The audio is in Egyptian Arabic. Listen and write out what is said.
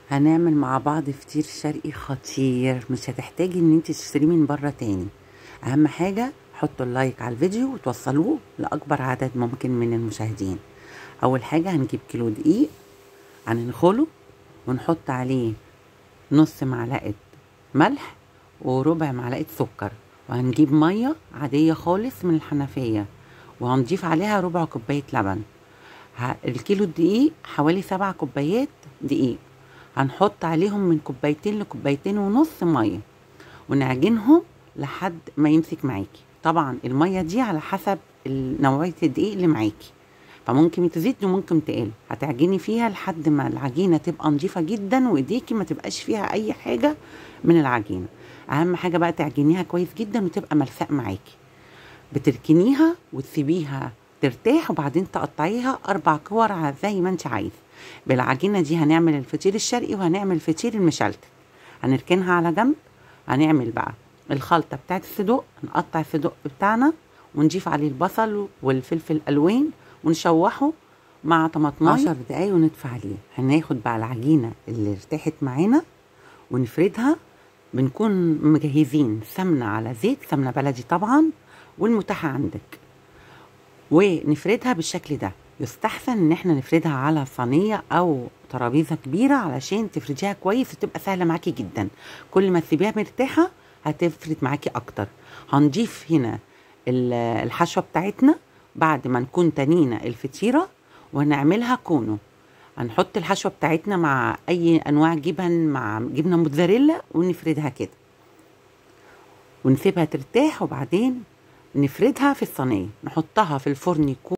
هنعمل مع بعض فطير شرقي خطير مش هتحتاجي ان انت تشتريه من بره تاني اهم حاجة حطوا اللايك على الفيديو وتوصلوه لاكبر عدد ممكن من المشاهدين اول حاجة هنجيب كيلو دقيق هننخله ونحط عليه نص معلقة ملح وربع معلقة سكر وهنجيب مية عادية خالص من الحنفية وهنضيف عليها ربع كوباية لبن الكيلو الدقيق حوالي سبع كوبايات دقيق هنحط عليهم من كوبايتين لكوبايتين ونص ميه ونعجنهم لحد ما يمسك معاكي طبعا الميه دي على حسب نوعيه الدقيق اللي معاكي فممكن تزيد وممكن تقل هتعجني فيها لحد ما العجينه تبقى نظيفه جدا وايديكي ما تبقاش فيها اي حاجه من العجينه اهم حاجه بقى تعجنيها كويس جدا وتبقى ملساء معاكي بتركنيها وتسيبيها ترتاح وبعدين تقطعيها اربع كور زي ما انت عايزه بالعجينه دي هنعمل الفطير الشرقي وهنعمل الفطير المشلتت هنركنها على جنب هنعمل بقى الخلطه بتاعت الصدوق نقطع الصدوق بتاعنا ونضيف عليه البصل والفلفل الالوان ونشوحه مع طماطمايه 10 دقايق ونطفي عليه هناخد بقى العجينه اللي ارتاحت معانا ونفردها بنكون مجهزين سمنه على زيت سمنه بلدي طبعا والمتاحه عندك ونفردها بالشكل ده يستحسن ان احنا نفردها على صينيه او ترابيزه كبيره علشان تفرديها كويس وتبقى سهله معاكي جدا كل ما تسيبيها مرتاحه هتفرد معاكي اكتر هنضيف هنا الحشوه بتاعتنا بعد ما نكون تنينا الفطيره وهنعملها كونو هنحط الحشوه بتاعتنا مع اي انواع جبن مع جبنه موتزاريلا ونفردها كده ونسيبها ترتاح وبعدين نفردها في الصينيه نحطها في الفرن يكون